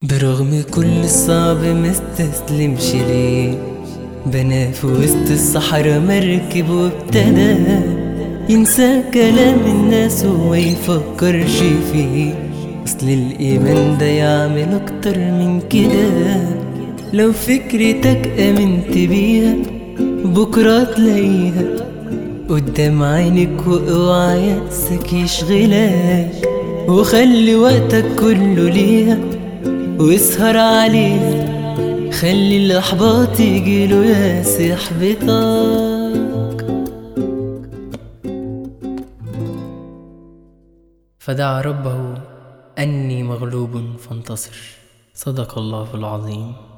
برغم كل الصعب مستسلمش ليه بنى في وسط الصحراء مركب وابتدى ينسى كلام الناس وما يفكرش فيه اصل الايمان ده يعمل اكتر من كده لو فكرتك امنت بيها بكرة تلاقيها قدام عينك واوعى يأسك يشغلك وخلي وقتك كله ليها واسهر عليه خلي الإحباط يجيله ياس يحبطك فدعا ربه أني مغلوب فانتصر صدق الله العظيم